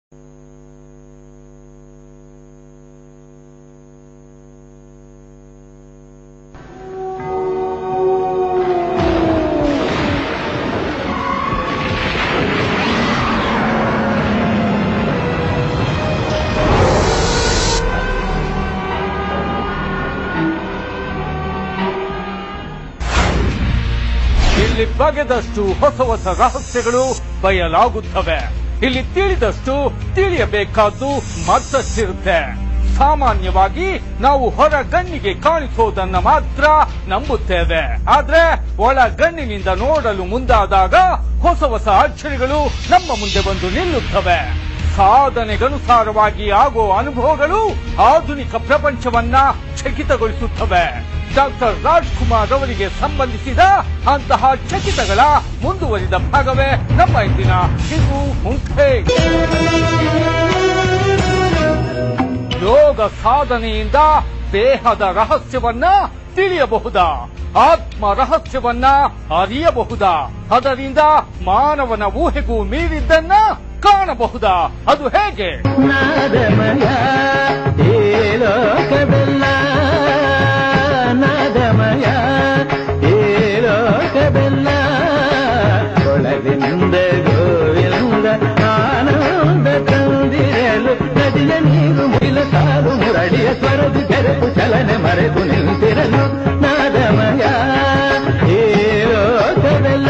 ಇಲ್ಲಿ ಬಗೆದಷ್ಟು ಹೊಸ ಹೊಸ ರಹಸ್ಯಗಳು ಬಯಲಾಗುತ್ತವೆ ಇಲ್ಲಿ ತಿಳಿದಷ್ಟು ತಿಳಿಯಬೇಕಾದ್ದು ಮತ್ತಷ್ಟಿರುತ್ತೆ ಸಾಮಾನ್ಯವಾಗಿ ನಾವು ಹೊರ ಗಣ್ಣಿಗೆ ಕಾಣಿಸೋದನ್ನ ಮಾತ್ರ ನಂಬುತ್ತೇವೆ ಆದ್ರೆ ಒಳ ಗಣ್ಣಿನಿಂದ ನೋಡಲು ಮುಂದಾದಾಗ ಹೊಸ ಹೊಸ ಅಚ್ಚರಿಗಳು ನಮ್ಮ ಮುಂದೆ ಬಂದು ನಿಲ್ಲುತ್ತವೆ ಸಾಧನೆಗನುಸಾರವಾಗಿ ಆಗೋ ಅನುಭವಗಳು ಆಧುನಿಕ ಪ್ರಪಂಚವನ್ನ ಚಕಿತಗೊಳಿಸುತ್ತವೆ ಡಾಕ್ಟರ್ ರಾಜ್ಕುಮಾರ್ ಅವರಿಗೆ ಸಂಬಂಧಿಸಿದ ಅಂತಹ ಚಕಿತಗಳ ಮುಂದುವರಿದ ಭಾಗವೇ ನಮ್ಮ ಇಂದಿನ ಹಿಂದೂ ಮುಂಖೆ ಯೋಗ ಸಾಧನೆಯಿಂದ ದೇಹದ ರಹಸ್ಯವನ್ನ ತಿಳಿಯಬಹುದಾ ಆತ್ಮ ರಹಸ್ಯವನ್ನ ಅರಿಯಬಹುದಾ ಅದರಿಂದ ಮಾನವನ ಊಹೆಗೂ ಮೀರಿದ್ದನ್ನ ಕಾಣಬಹುದಾ ಅದು ಹೇಗೆ ನಾದಮಯ ಏ ಲೋಕವೆಲ್ಲ ನಾದಮಯ ಏ ಲೋಕವೆಲ್ಲ ಒಳಗಿಂದ ಗೋವಿಂದ ಆನಂದ ತಂದಿರಲು ನದಿಯ ನೀರು ಮುಗಿಲ ಸಾಲು ಮುರಡಿಯ ಸ್ವರದಿ ಬೆರೆತು ಚಲನೆ ಮರೆತು ನಿಂತಿರಲು ನಾದಮಯ ಏ ಲೋಕವೆಲ್ಲ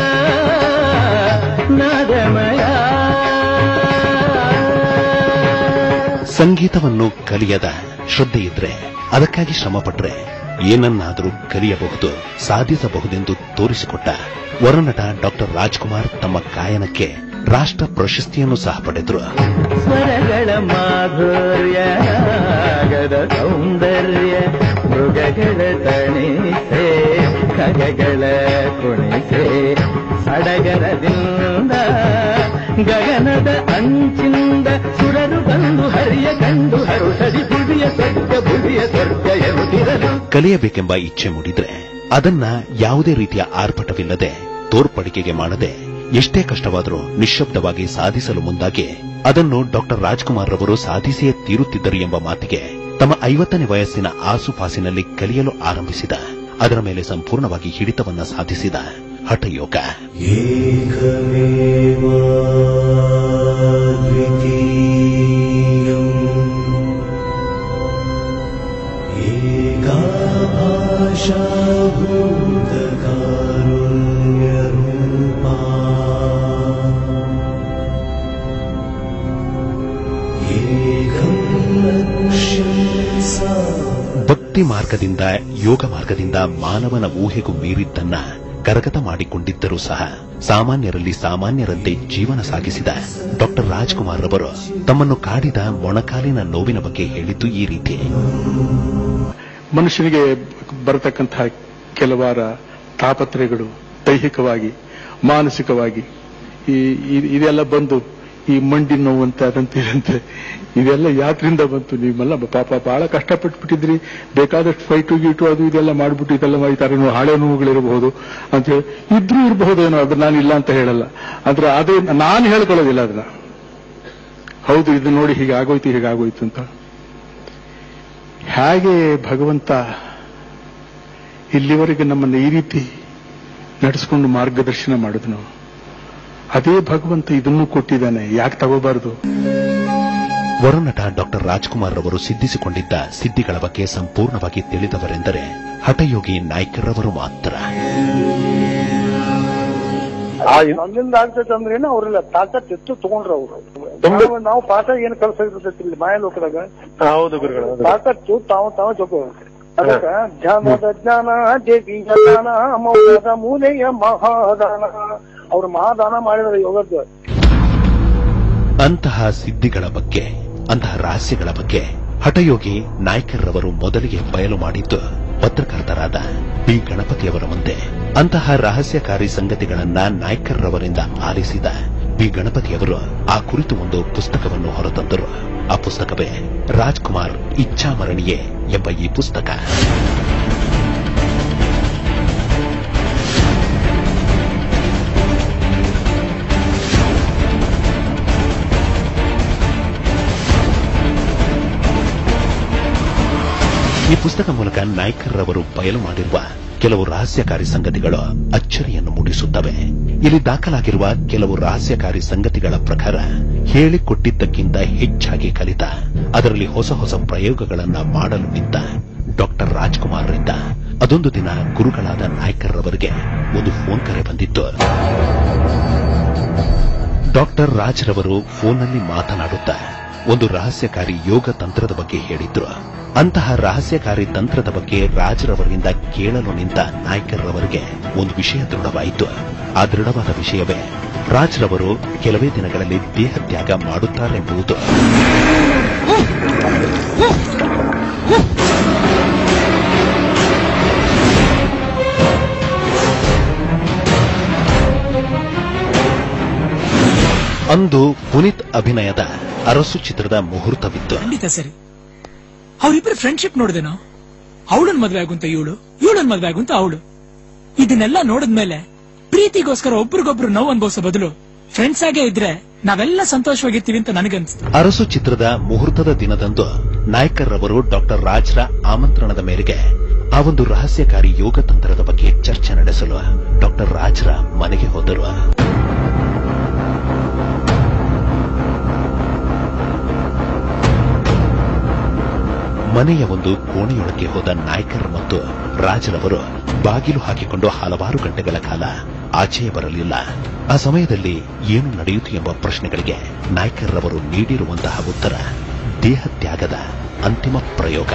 ನಾದಮಯ ಸಂಗೀತವನ್ನು ಕಲಿಯದ ಶ್ರದ್ಧೆ ಇದ್ರೆ ಅದಕ್ಕಾಗಿ ಶ್ರಮಪಟ್ರೆ ಏನನ್ನಾದರೂ ಕಲಿಯಬಹುದು ಸಾಧಿಸಬಹುದೆಂದು ತೋರಿಸಿಕೊಟ್ಟ ವರನಟ ಡಾಕ್ಟರ್ ರಾಜ್ಕುಮಾರ್ ತಮ್ಮ ಗಾಯನಕ್ಕೆ ರಾಷ್ಟ್ರ ಪ್ರಶಸ್ತಿಯನ್ನು ಸಹ ಪಡೆದರು ಸ್ವರಗಳ ಮಾಧುರ್ಯ ರಾಗದ ಸೌಂದರ್ಯ ಮೃಗಗಳ ತಣಿಸೆ ಖಗಗಳ ಕುಣಿಸೆ ಸಡಗರದಿಂದ ಗಗನದ ಅಂಚಿಂದ ಸುರರು ಬಂದು ಹರಿಯ ಕಂಡು ಹರುಷದಿ ಬುಡಿಯ ಸ್ವರ್ಗ ಬುಡಿಯ ಸ್ವರ್ಗ ಎನ್ನುತ್ತಿರಲು ಕಲಿಯಬೇಕೆಂಬ ಇಚ್ಛೆ ಮೂಡಿದ್ರೆ ಅದನ್ನ ಯಾವುದೇ ರೀತಿಯ ಆರ್ಭಟವಿಲ್ಲದೆ ತೋರ್ಪಡಿಕೆಗೆ ಮಾಡದೆ ಎಷ್ಟೇ ಕಷ್ಟವಾದರೂ ನಿಶ್ಶಬ್ದವಾಗಿ ಸಾಧಿಸಲು ಮುಂದಾಗಿ ಅದನ್ನು ಡಾಕ್ಟರ್ ರಾಜ್ಕುಮಾರ್ ರವರು ಸಾಧಿಸಿಯೇ ತೀರುತ್ತಿದ್ದರು ಎಂಬ ಮಾತಿಗೆ ತಮ್ಮ ಐವತ್ತನೇ ವಯಸ್ಸಿನ ಆಸುಪಾಸಿನಲ್ಲಿ ಕಲಿಯಲು ಆರಂಭಿಸಿದ ಅದರ ಮೇಲೆ ಸಂಪೂರ್ಣವಾಗಿ ಹಿಡಿತವನ್ನ ಸಾಧಿಸಿದ ಹಠಯೋಗ ಭಕ್ತಿ ಮಾರ್ಗದಿಂದ ಯೋಗ ಮಾರ್ಗದಿಂದ ಮಾನವನ ಊಹೆಗೂ ಮೀರಿದ್ದನ್ನ ಕರಗತ ಮಾಡಿಕೊಂಡಿದ್ದರೂ ಸಹ ಸಾಮಾನ್ಯರಲ್ಲಿ ಸಾಮಾನ್ಯರಂತೆ ಜೀವನ ಸಾಗಿಸಿದ ಡಾಕ್ಟರ್ ರಾಜ್ಕುಮಾರ್ ರವರು ತಮ್ಮನ್ನು ಕಾಡಿದ ಮೊಣಕಾಲಿನ ನೋವಿನ ಬಗ್ಗೆ ಹೇಳಿದ್ದು ಈ ರೀತಿ ಮನುಷ್ಯನಿಗೆ ಬರತಕ್ಕಂತಹ ಕೆಲವಾರ ತಾಪತ್ರಯಗಳು ದೈಹಿಕವಾಗಿ ಮಾನಸಿಕವಾಗಿ ಈ ಈ- ಇದೆಲ್ಲ ಬಂದು ಈ ಮಂಡಿ ನೋವಂತೆ ಅದಂತೆ ಇದಂತೆ ಇದೆಲ್ಲ ಯಾತ್ರಿಂದ ಬಂತು ನೀವೆಲ್ಲ ಪಾಪ ಬಹಳ ಕಷ್ಟಪಟ್ಬಿಟ್ಟಿದ್ರಿ ಬೇಕಾದಷ್ಟು ಫೈಟು ಗೀಟು ಅದು ಇದೆಲ್ಲ ಮಾಡ್ಬಿಟ್ಟು ಇದೆಲ್ಲ ಈ ತರ ನೋ- ಹಳೆ ನೋವುಗಳಿರಬಹುದು ಅಂತ ಹೇಳಿ ಇದ್ರೂ ಇರಬಹುದೇನೋ ಅದು ನಾನು ಇಲ್ಲ ಅಂತ ಹೇಳಲ್ಲ ಅಂದ್ರೆ ಅದೇ ನಾನು ಹೇಳ್ಕೊಳ್ಳೋದಿಲ್ಲ ಅದನ್ನ ಹೌದು ಇದು ನೋಡಿ ಹೀಗೆ ಆಗೋಯ್ತು ಹೀಗೆ ಆಗೋಯ್ತು ಅಂತ ಹೇಗೆ ಭಗವಂತ ಇಲ್ಲಿವರೆಗೆ ನಮ್ಮನ್ನು ಈ ರೀತಿ ನಡೆಸ್ಕೊಂಡು ಮಾರ್ಗದರ್ಶನ ಮಾಡಿದ್ನು ಅದೇ ಭಗವಂತ ಇದನ್ನು ಕೊಟ್ಟಿದ್ದಾನೆ ಯಾಕೆ ತಗೋಬಾರದು ವರನಟ ಡಾಕ್ಟರ್ ರಾಜ್ಕುಮಾರ್ ರವರು ಸಿದ್ಧಿಸಿಕೊಂಡಿದ್ದ ಸಿದ್ಧಿಗಳ ಬಗ್ಗೆ ಸಂಪೂರ್ಣವಾಗಿ ತಿಳಿದವರೆಂದರೆ ಹಠಯೋಗಿ ನಾಯ್ಕರವರು ಮಾತ್ರ ನನ್ನಿಂದ ಆಗ್ತೈತೆ ಅಂದ್ರೇನು ಅವ್ರೆಲ್ಲ ತಾಕತ್ ಎತ್ತು ತಗೊಂಡ್ರ ಅವರು ನಾವು ಪಾಠ ಏನ್ ಕಲ್ಸಿರ್ತೈತಿ ಇಲ್ಲಿ ಮಾಯ ಲೋಕದಾಗ ಹೌದು ಗುರುಗಳು ತಾಕತ್ತು ತಾವು ತಾವು ಜಗೋ ಅದಕ್ಕ ಧ್ಯಾನದ ಜ್ಞಾನ ದೇವಿ ಜ್ಞಾನ ಮೌನದ ಮೂಲೆಯ ಮಹಾದಾನ ಅವ್ರು ಮಹಾದಾನ ಮಾಡಿದ್ರ ಯೋಗದ ಅಂತಹ ಸಿದ್ಧಿಗಳ ಬಗ್ಗೆ ಅಂತಹ ರಹಸ್ಯಗಳ ಬಗ್ಗೆ ಹಠಯೋಗಿ ನಾಯ್ಕರ್ರವರು ಮೊದಲಿಗೆ ಬಯಲು ಮಾಡಿದ್ದು ಪತ್ರಕರ್ತರಾದ ಬಿ ಗಣಪತಿಯವರ ಮುಂದೆ ಅಂತಹ ರಹಸ್ಯಕಾರಿ ಸಂಗತಿಗಳನ್ನ ನಾಯ್ಕರ್ರವರಿಂದ ಆಲಿಸಿದ ಬಿ ಗಣಪತಿಯವರು ಆ ಕುರಿತು ಒಂದು ಪುಸ್ತಕವನ್ನು ಹೊರತಂದರು ಆ ಪುಸ್ತಕವೇ ರಾಜ್ಕುಮಾರ್ ಇಚ್ಛಾಮರಣಿಯೇ ಎಂಬ ಈ ಪುಸ್ತಕ ಈ ಪುಸ್ತಕ ಮೂಲಕ ನಾಯ್ಕರ್ರವರು ಬಯಲು ಮಾಡಿರುವ ಕೆಲವು ರಹಸ್ಯಕಾರಿ ಸಂಗತಿಗಳು ಅಚ್ಚರಿಯನ್ನು ಮೂಡಿಸುತ್ತವೆ ಇಲ್ಲಿ ದಾಖಲಾಗಿರುವ ಕೆಲವು ರಹಸ್ಯಕಾರಿ ಸಂಗತಿಗಳ ಪ್ರಕಾರ ಹೇಳಿಕೊಟ್ಟಿದ್ದಕ್ಕಿಂತ ಹೆಚ್ಚಾಗಿ ಕಲಿತ ಅದರಲ್ಲಿ ಹೊಸ ಹೊಸ ಪ್ರಯೋಗಗಳನ್ನ ಮಾಡಲು ನಿಂತ ಡಾಕ್ಟರ್ ರಾಜ್ಕುಮಾರ್ರಿಂದ ಅದೊಂದು ದಿನ ಗುರುಗಳಾದ ನಾಯ್ಕರ್ರವರಿಗೆ ಒಂದು ಫೋನ್ ಕರೆ ಬಂದಿತ್ತು ಡಾಕ್ಟರ್ ರಾಜ್ರವರು ಫೋನ್ನಲ್ಲಿ ಮಾತನಾಡುತ್ತಾ ಒಂದು ರಹಸ್ಯಕಾರಿ ಯೋಗ ತಂತ್ರದ ಬಗ್ಗೆ ಹೇಳಿದ್ರು ಅಂತಹ ರಹಸ್ಯಕಾರಿ ತಂತ್ರದ ಬಗ್ಗೆ ರಾಜ್ರವರಿಂದ ಕೇಳಲು ನಿಂತ ನಾಯ್ಕರ್ರವರಿಗೆ ಒಂದು ವಿಷಯ ದೃಢವಾಯಿತು ಆ ದೃಢವಾದ ವಿಷಯವೇ ರಾಜ್ರವರು ಕೆಲವೇ ದಿನಗಳಲ್ಲಿ ದೇಹತ್ಯಾಗ ಮಾಡುತ್ತಾರೆಂಬುದು ಅಂದು ಪುನೀತ್ ಅಭಿನಯದ ಅರಸು ಚಿತ್ರದ ಮುಹೂರ್ತವಿತ್ತು ಖಂಡಿತ ಸರಿ ಅವ್ರಿಬ್ರು ಫ್ರೆಂಡ್ಶಿಪ್ ನೋಡಿದೆನೋ ಅವಳನ್ ಮದ್ವೆ ಆಗುಂತ ಇವಳು ಇವಳನ್ ಮದ್ವೆ ಆಗುಂತ ಅವಳು ಇದನ್ನೆಲ್ಲ ನೋಡಿದ್ಮೇಲೆ ಪ್ರೀತಿಗೋಸ್ಕರ ಒಬ್ರಿಗೊಬ್ರು ನೋವು ಅನ್ಭವಿಸೋ ಬದಲು ಫ್ರೆಂಡ್ಸ್ ಆಗೇ ಇದ್ರೆ ನಾವೆಲ್ಲ ಸಂತೋಷವಾಗಿರ್ತೀವಿ ಅಂತ ನನಗನ್ಸ್ತು ಅರಸು ಚಿತ್ರದ ಮುಹೂರ್ತದ ದಿನದಂದು ನಾಯ್ಕರ್ರವರು ಡಾಕ್ಟರ್ ರಾಜ್ರ ಆಮಂತ್ರಣದ ಮೇರೆಗೆ ಆ ಒಂದು ರಹಸ್ಯಕಾರಿ ಯೋಗ ತಂತ್ರದ ಬಗ್ಗೆ ಚರ್ಚೆ ನಡೆಸಲು ಡಾಕ್ಟರ್ ರಾಜ್ರ ಮನೆಗೆ ಹೋದರು ಮನೆಯ ಒಂದು ಕೋಣೆಯೊಳಗೆ ಹೋದ ನಾಯ್ಕರ್ ಮತ್ತು ರಾಜ್ರವರು ಬಾಗಿಲು ಹಾಕಿಕೊಂಡು ಹಲವಾರು ಗಂಟೆಗಳ ಕಾಲ ಆಚೆಯೇ ಬರಲಿಲ್ಲ ಆ ಸಮಯದಲ್ಲಿ ಏನು ನಡೆಯಿತು ಎಂಬ ಪ್ರಶ್ನೆಗಳಿಗೆ ನಾಯ್ಕರ್ರವರು ನೀಡಿರುವಂತಹ ಉತ್ತರ ದೇಹತ್ಯಾಗದ ಅಂತಿಮ ಪ್ರಯೋಗ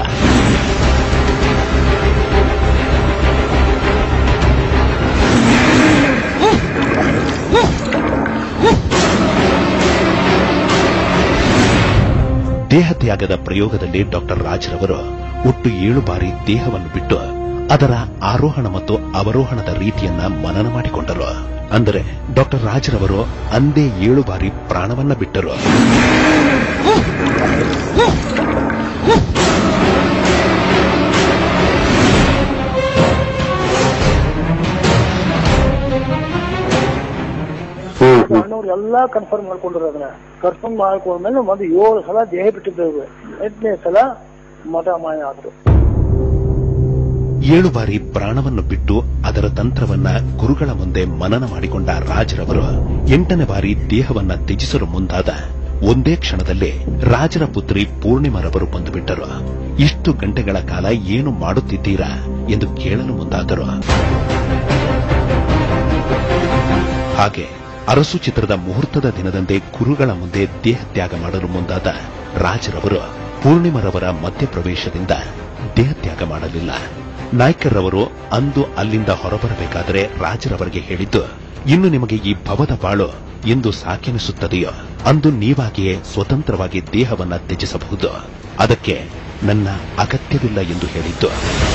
ದೇಹತ್ಯಾಗದ ಪ್ರಯೋಗದಲ್ಲಿ ಡಾಕ್ಟರ್ ರಾಜ್ರವರು ಒಟ್ಟು ಏಳು ಬಾರಿ ದೇಹವನ್ನು ಬಿಟ್ಟು ಅದರ ಆರೋಹಣ ಮತ್ತು ಅವರೋಹಣದ ರೀತಿಯನ್ನ ಮನನ ಮಾಡಿಕೊಂಡರು ಅಂದರೆ ಡಾಕ್ಟರ್ ರಾಜ್ರವರು ಅಂದೇ ಏಳು ಬಾರಿ ಪ್ರಾಣವನ್ನ ಬಿಟ್ಟರು ಅಣ್ಣವ್ರು ಎಲ್ಲಾ ಕನ್ಫರ್ಮ್ ಮಾಡ್ಕೊಂಡ್ರು ಅದನ್ನ ಕನ್ಫರ್ಮ್ ಮಾಡ್ಕೊಂಡ್ಮೇಲೆ ಒಂದು ಏಳು ಸಲ ದೇಹ ಬಿಟ್ಟಿದ್ದೇವೆ ಎಂಟನೇ ಸಲ ಮಠ ಮಾಯ ಆದ್ರು ಏಳು ಬಾರಿ ಪ್ರಾಣವನ್ನು ಬಿಟ್ಟು ಅದರ ತಂತ್ರವನ್ನ ಗುರುಗಳ ಮುಂದೆ ಮನನ ಮಾಡಿಕೊಂಡ ರಾಜರವರು ಎಂಟನೇ ಬಾರಿ ದೇಹವನ್ನ ತ್ಯಜಿಸಲು ಮುಂದಾದ ಒಂದೇ ಕ್ಷಣದಲ್ಲಿ ರಾಜರ ಪುತ್ರಿ ಪೂರ್ಣಿಮರವರು ಬಂದುಬಿಟ್ಟರು ಇಷ್ಟು ಗಂಟೆಗಳ ಕಾಲ ಏನು ಮಾಡುತ್ತಿದ್ದೀರಾ ಎಂದು ಕೇಳಲು ಮುಂದಾದರು ಹಾಗೆ ಅರಸು ಚಿತ್ರದ ಮುಹೂರ್ತದ ದಿನದಂದೇ ಗುರುಗಳ ಮುಂದೆ ದೇಹತ್ಯಾಗ ಮಾಡಲು ಮುಂದಾದ ರಾಜರವರು ಪೂರ್ಣಿಮರವರ ಮಧ್ಯಪ್ರವೇಶದಿಂದ ದೇಹತ್ಯಾಗ ಮಾಡಲಿಲ್ಲ ನಾಯ್ಕರ್ರವರು ಅಂದು ಅಲ್ಲಿಂದ ಹೊರಬರಬೇಕಾದರೆ ರಾಜರವರಿಗೆ ಹೇಳಿದ್ದು ಇನ್ನು ನಿಮಗೆ ಈ ಭವದ ಬಾಳು ಎಂದು ಸಾಕೆನಿಸುತ್ತದೆಯೋ ಅಂದು ನೀವಾಗಿಯೇ ಸ್ವತಂತ್ರವಾಗಿ ದೇಹವನ್ನ ತ್ಯಜಿಸಬಹುದು ಅದಕ್ಕೆ ನನ್ನ ಅಗತ್ಯವಿಲ್ಲ ಎಂದು ಹೇಳಿದ್ದು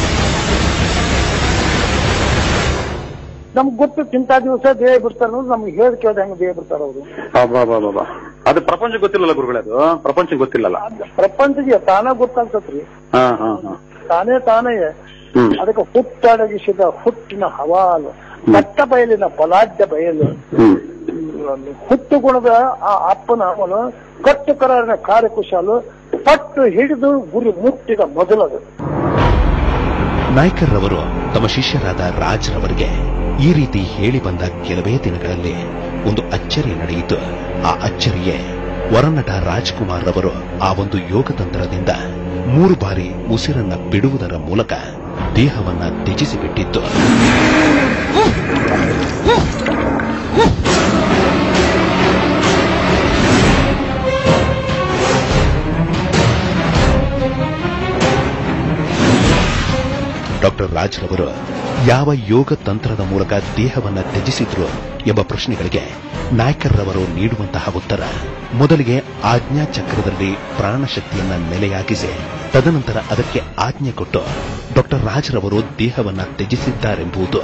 ನಮ್ಗ್ ಗೊತ್ತು ಇಂಥ ದಿವಸ ದೇಹ ಬಿಡ್ತಾರ ಅನ್ನೋದು ನಮ್ಗೆ ಹೇಳಿ ಕೇಳ್ದ ಹೆಂಗ್ ದೇಹ ಬಿಡ್ತಾರ ಅವರು ಅಬ್ಬಬ್ಬಬ್ಬಬ್ಬ. ಅದು ಪ್ರಪಂಚ ಗೊತ್ತಿಲ್ಲಲ್ಲ ಗುರುಗಳೇ ಅದು ಪ್ರಪಂಚ ಗೊತ್ತಿಲ್ಲಲ್ಲ ಪ್ರಪಂಚಕ್ಕೆ ತಾನ ಗೊತ್ತಾಗ್ತತ್ರಿ ಹಾ ಹಾ ಹಾ ತಾನೇ ತಾನೇ ಹ್ಮ್ ಅದಕ್ಕೆ ಹುಟ್ಟಡಗಿಸಿದ ಹುಟ್ಟಿನ ಹವಾಲು ಪಟ್ಟ ಬಯಲಿನ ಬಲಾಢ್ಯ ಬಯಲು ಹ್ಮ್ ಹುಟ್ಟು ಗುಣದ ಆ ಅಪ್ಪನ ಅವನು ಕಟ್ಟು ಕರಾರಿನ ಕಾರ್ಯಕುಶಾಲು ಪಟ್ಟು ಹಿಡಿದು ಗುರಿ ಮುಟ್ಟಿದ ಮೊದಲದು ನಾಯ್ಕರ್ರವರು ತಮ್ಮ ಶಿಷ್ಯರಾದ ರಾಜ್ರವರಿಗೆ ಈ ರೀತಿ ಹೇಳಿ ಬಂದ ಕೆಲವೇ ದಿನಗಳಲ್ಲಿ ಒಂದು ಅಚ್ಚರಿ ನಡೆಯಿತು ಆ ಅಚ್ಚರಿಯೇ ವರನಟ ರಾಜ್ಕುಮಾರ್ ರವರು ಆ ಒಂದು ಯೋಗತಂತ್ರದಿಂದ ಮೂರು ಬಾರಿ ಉಸಿರನ್ನ ಬಿಡುವುದರ ಮೂಲಕ ದೇಹವನ್ನ ತ್ಯಜಿಸಿಬಿಟ್ಟಿತ್ತು ಡಾಕ್ಟರ್ ರಾಜ್ರವರು ಯಾವ ಯೋಗ ತಂತ್ರದ ಮೂಲಕ ದೇಹವನ್ನ ತ್ಯಜಿಸಿದ್ರು ಎಂಬ ಪ್ರಶ್ನೆಗಳಿಗೆ ನಾಯ್ಕರ್ರವರು ನೀಡುವಂತಹ ಉತ್ತರ ಮೊದಲಿಗೆ ಆಜ್ಞಾ ಚಕ್ರದಲ್ಲಿ ಪ್ರಾಣಶಕ್ತಿಯನ್ನ ನೆಲೆಯಾಗಿಸಿ ತದನಂತರ ಅದಕ್ಕೆ ಆಜ್ಞೆ ಕೊಟ್ಟು ಡಾಕ್ಟರ್ ರಾಜ್ರವರು ದೇಹವನ್ನ ತ್ಯಜಿಸಿದ್ದಾರೆಂಬುದು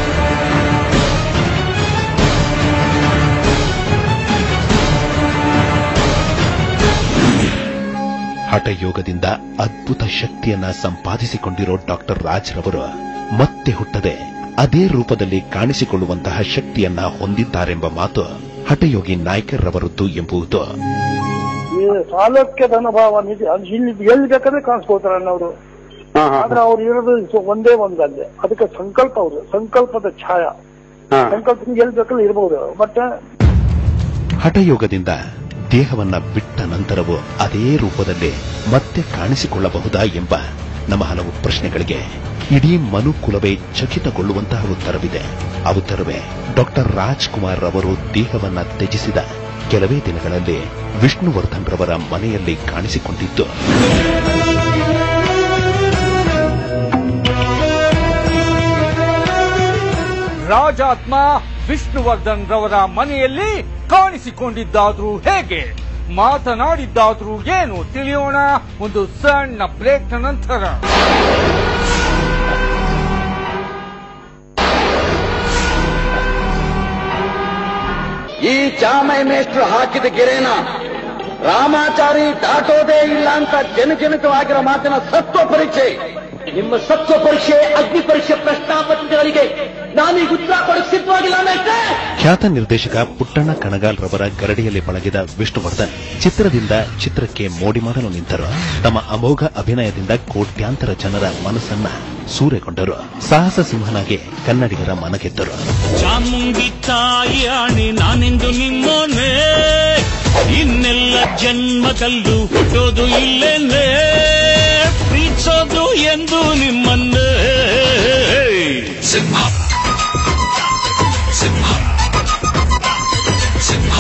ಹಠಯೋಗದಿಂದ ಅದ್ಭುತ ಶಕ್ತಿಯನ್ನ ಸಂಪಾದಿಸಿಕೊಂಡಿರೋ ಡಾಕ್ಟರ್ ರಾಜ್ರವರು ಮತ್ತೆ ಹುಟ್ಟದೆ ಅದೇ ರೂಪದಲ್ಲಿ ಕಾಣಿಸಿಕೊಳ್ಳುವಂತಹ ಶಕ್ತಿಯನ್ನ ಹೊಂದಿದ್ದಾರೆಂಬ ಮಾತು ಹಠಯೋಗಿ ನಾಯ್ಕರ್ರವರದ್ದು ಎಂಬುದು ಈ ಸಾಲೋಕ್ಯದ ಅನುಭವ ನಿಜ ಅದು ಇಲ್ಲಿ ಎಲ್ಲಿ ಬೇಕಾದ್ರೆ ಕಾಣಿಸ್ಕೊಳ್ತಾರ ಅನ್ನೋರು ಹಾ, ಹಾ, ಆದ್ರೆ ಅವ್ರು ಇರೋದು ಸೊ- ಒಂದೇ ಒಂದು ಅಲ್ಲೇ ಅದಕ್ಕೆ ಸಂಕಲ್ಪ ಅವರು ಸಂಕಲ್ಪದ ಛಾಯ ಹಾ. ಸಂಕಲ್ಪ ಎಲ್ಲಿ ಬೇಕಾದ್ರೂ ಇರ್ಬೋದು ಬಟ್ ಹಠಯೋಗದಿಂದ ದೇಹವನ್ನ ಬಿಟ್ಟ ನಂತರವೂ ಅದೇ ರೂಪದಲ್ಲಿ ಮತ್ತೆ ಕಾಣಿಸಿಕೊಳ್ಳಬಹುದಾ ಎಂಬ ನಮ್ಮ ಹಲವು ಪ್ರಶ್ನೆಗಳಿಗೆ ಇಡೀ ಮನುಕುಲವೇ ಚಕಿತಗೊಳ್ಳುವಂತಹ ಉತ್ತರವಿದೆ ಆ ಉತ್ತರವೇ ಡಾಕ್ಟರ್ ರಾಜ್ಕುಮಾರ್ ಅವರು ದೇಹವನ್ನ ತ್ಯಜಿಸಿದ ಕೆಲವೇ ದಿನಗಳಲ್ಲಿ ವಿಷ್ಣುವರ್ಧನ್ ರವರ ಮನೆಯಲ್ಲಿ ಕಾಣಿಸಿಕೊಂಡಿದ್ದು ರಾಜಾತ್ಮ ವಿಷ್ಣುವರ್ಧನ್ ರವರ ಮನೆಯಲ್ಲಿ ಕಾಣಿಸಿಕೊಂಡಿದ್ದಾದ್ರೂ ಹೇಗೆ ಮಾತನಾಡಿದ್ದಾದ್ರೂ ಏನು ತಿಳಿಯೋಣ ಒಂದು ಸಣ್ಣ ಬ್ರೇಕ್ ನಂತರ ಈ ಚಾಮೈ ಮೇಷ್ಟ್ರು ಹಾಕಿದ ಗೆರೆನ ರಾಮಾಚಾರಿ ದಾಟೋದೇ ಇಲ್ಲ ಅಂತ ಜನಜನಿತವಾಗಿರೋ ಮಾತಿನ ಸತ್ವ ಪರೀಕ್ಷೆ ನಿಮ್ಮ ಸತ್ವ ಪರೀಕ್ಷೆ ಅಗ್ನಿ ಪರೀಕ್ಷೆ ಪ್ರಶ್ನಾಪತ್ರಿಕೆಗಳಿಗೆ ನಾನೀಗ ಉತ್ತರ ಕೊಡಕ್ಕೆ ಸಿದ್ಧವಾಗಿಲ್ಲ ಮೇಷ್ಟ್ರೆ ಖ್ಯಾತ ನಿರ್ದೇಶಕ ಪುಟ್ಟಣ್ಣ ಕಣಗಾಲ್ ರವರ ಗರಡಿಯಲ್ಲಿ ಪಳಗಿದ ವಿಷ್ಣುವರ್ಧನ್ ಚಿತ್ರದಿಂದ ಚಿತ್ರಕ್ಕೆ ಮೋಡಿ ಮಾಡಲು ನಿಂತರು ತಮ್ಮ ಅಮೋಘ ಅಭಿನಯದಿಂದ ಕೋಟ್ಯಾಂತರ ಜನರ ಮನಸ್ಸನ್ನ ಸೂರೆಗೊಂಡರು ಸಾಹಸ ಸಿಂಹನಾಗಿ ಕನ್ನಡಿಗರ ಮನಗೆದ್ದರು ಚಾಮುಂಡಿ ತಾಯಿಯಾಣಿ ನಾನೆಂದು ನಿಮ್ಮೋನೆ ಇನ್ನೆಲ್ಲ ಜನ್ಮದಲ್ಲೂ ಹುಟ್ಟೋದು ಇಲ್ಲೇನೆ ಪ್ರೀತಿಸೋದು ಎಂದು ನಿಮ್ಮನ್ನೇ ಸಿಂಹ ಸಿಂಹ ಸಿಂಹ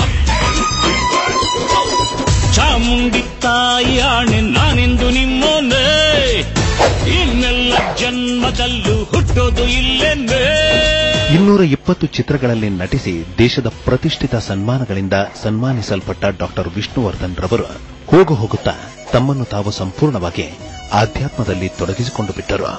ಚಾಮುಂಡಿ ತಾಯಿಯಾಣೆ ನಾನೆಂದು ನಿಮ್ಮೋನೆ ಇನ್ನೆಲ್ಲ ಜನ್ಮದಲ್ಲೂ ಹುಟ್ಟೋದು ಇಲ್ಲೇನೆ ಇನ್ನೂರ ಇಪ್ಪತ್ತು ಚಿತ್ರಗಳಲ್ಲಿ ನಟಿಸಿ ದೇಶದ ಪ್ರತಿಷ್ಠಿತ ಸನ್ಮಾನಗಳಿಂದ ಸನ್ಮಾನಿಸಲ್ಪಟ್ಟ ಡಾಕ್ಟರ್ ವಿಷ್ಣುವರ್ಧನ್ ರವರು ಹೋಗು ಹೋಗುತ್ತಾ ತಮ್ಮನ್ನು ತಾವು ಸಂಪೂರ್ಣವಾಗಿ ಆಧ್ಯಾತ್ಮದಲ್ಲಿ ತೊಡಗಿಸಿಕೊಂಡು ಬಿಟ್ಟರು